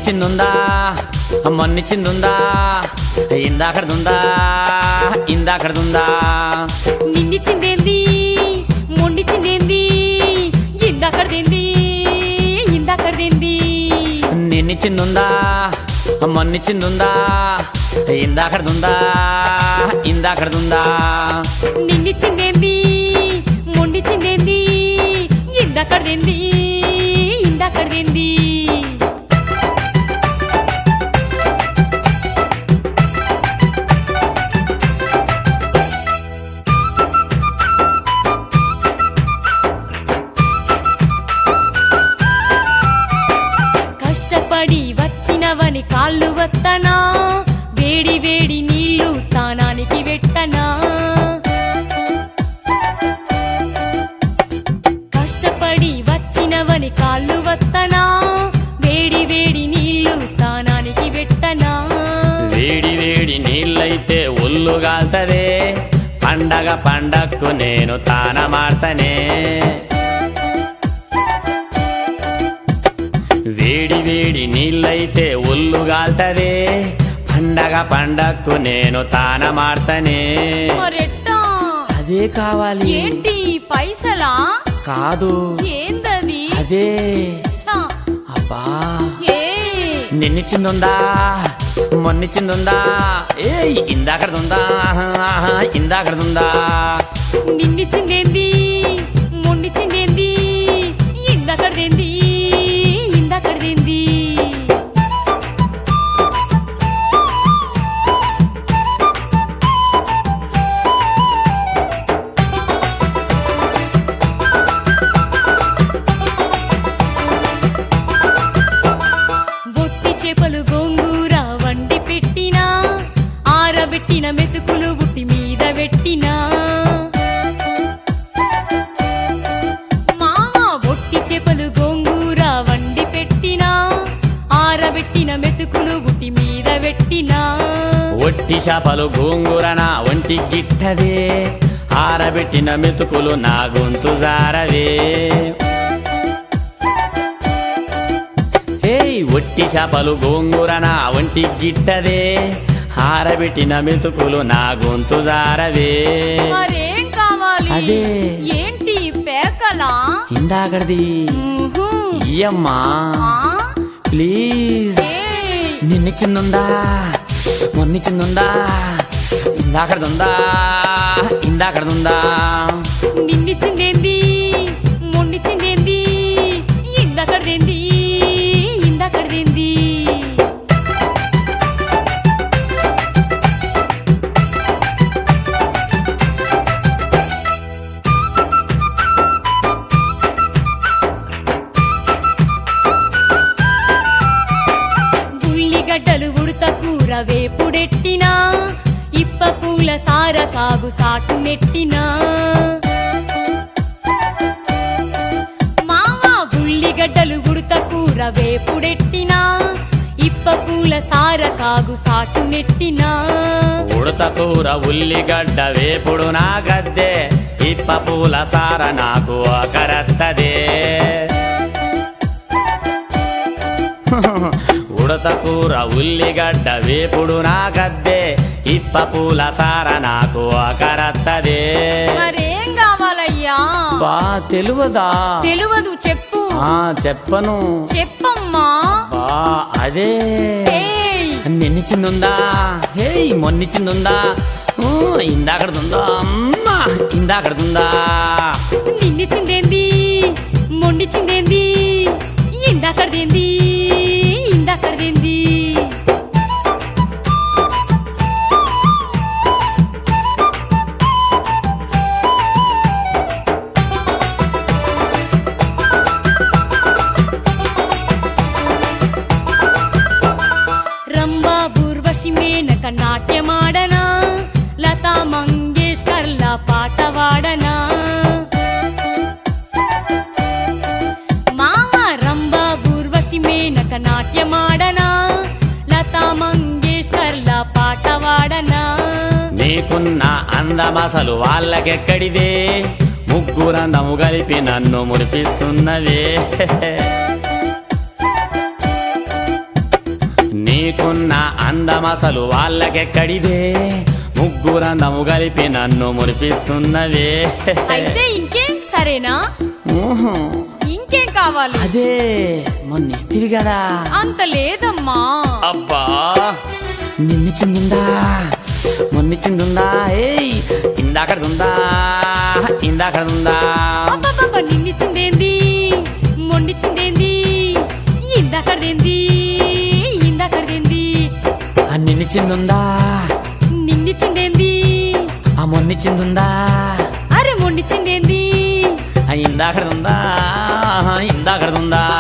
నిన్నిచ్చిందుందా మొన్నిచ్చిందుందా ఇందాకడదుందా ఇందాకడదుందా నిన్నిచ్చిందేంది మొండిచ్చిందేంది ఇందాకడదేంది ఇందాకడదేంది నిన్నిచ్చిందుందా మొన్నిచ్చిందుందా ఇందాకడదుందా ఇందాకడదుందా నిన్నిచ్చిందేంది మొండిచ్చిందేంది ఇందాకడదేంది ఇందాకడదేంది కష్టపడి వచ్చినవని కాళ్ళు వత్తనా వేడి వేడి నీళ్లు తానానికి వెట్టనా కష్టపడి వచ్చినవని కాళ్ళు వత్తనా వేడి వేడి నీళ్లు తానానికి వెట్టనా వేడి వేడి నీళ్ళైతే ఒళ్ళు గాల్తదే పండగ పండక్కు నేను తాన మాడతనే వేడి వేడి నీళ్ళైతే ఒళ్ళు గాల్తదే పండగ పండక్కు నేను తాన మాడతనే మరెట్టా అదే కావాలి ఏంటి పైసలా కాదు ఏందది అదే ఛ, అబ్బా ఏ నిన్నిచ్చిందుందా మొన్నిచ్చిందుందా ఏయ్ ఇందాకడదుందా ఇందాకడదుందా నిన్నిచ్చిందేంది మొండిచ్చిందేంది ఇందాకడదేంది ఇందాకడదేంది బొట్టి చేపలు గోంగూర వండి పెట్టినా ఆరబెట్టిన మెతుకులు బుట్టి మీద పెట్టినా మామ బొట్టి చేపలు గోంగూర వండి పెట్టినా ఆరబెట్టిన మెతుకులు బుట్టి మీద పెట్టినా ఒట్టి చేపలు గోంగూరన ఒంటి గిట్టదే ఆరబెట్టిన మెతుకులు నా గొంతు జారవే ఏయ్ ఒట్టి చేపలు గోంగూరన ఒంటి గిట్టదే ఆరబెట్టిన మెతుకులు నా గొంతు జారవే మరేం కావాలి అదే. ఏంటి పేకలా ఇందాకడిది ఊహు. ఇయ్యమ్మా ఆ? ప్లీజ్ ఏయ్, నిన్నిచ్చిందుందా మొన్నిచ్చిందుందా ఇందాకడదుందా ఇందాకడదుందా నిన్నిచ్చిందేంది మొండిచ్చిందేంది ఇందాకడదేంది ఇందాకడదేంది ఉల్లిగడ్డలు ఉడత కూర వేపుడెట్టినా ఇప్ప పూల సార కాగు సాటు నెట్టినా మామ ఉల్లిగడ్డలు ఉడత కూర వేపుడెట్టినా ఇప్ప పూల సార కాగు సాటు నెట్టినా ఉడత కూర ఉల్లిగడ్డ వేపుడు నా గద్దె ఇప్ప పూల సార నాకు ఒకరత్తదే ఉడత కూర ఉల్లిగడ్డ వేపుడు నా గద్దె ఇప్ప పూల సార నాకు ఒకరత్తదే మరేం కావాలయ్యా బా తెలువదా తెలువదు చెప్పు ఆ చెప్పను చెప్పమ్మా బా అదే ఏయ్, నిన్నిచ్చిందుందా హేయ్ మొన్నిచ్చిందుందా ఊ, ఇందాకడదుందా అమ్మా ఇందాకడదుందా నిన్నిచ్చిందేంది మొండిచ్చిందేంది ఇందాకడదేంది ఇందాకడదేంది రంభా బూర్వశి మేనక నాట్యమాడనా లతా మంగేష్కర్ల పాట వాడనా మామ రంభా బూర్వశి మేనక నాట్యమాడనా లతా మంగేష్కర్ల పాట వాడనా నీకున్న అందమసలు వాళ్ళకెక్కడిదే ముగ్గురందము కలిపి నన్ను మురిపిస్తున్నవే నీకున్న అందమసలు వాళ్ళకెక్కడిదే ముగ్గురందము కలిపి నన్ను మురిపిస్తున్నవే అయితే ఇంకేం సరేనా ఊహు, ఇంకేం కావాలి అదే మొన్నిస్తివి కదా అంత లేదమ్మా అబ్బా నిన్నిచ్చిందిందా మొన్నిచ్చిందుందా ఏయ్ ఇందాకడుందా ఇందాకడుందా అబ్బబ్బబ్బ నిన్నిచ్చిందేంది మొండిచ్చిందేంది ఇందాకదేంది ఇందాకదేంది ఆ నిన్నిచ్చిందుందా నిన్నిచ్చిందేంది ఆ మొన్నిచ్చిందుందా అరే మొండిచ్చిందేంది ఆ ఇందాకడుందా ఇందాకడుందా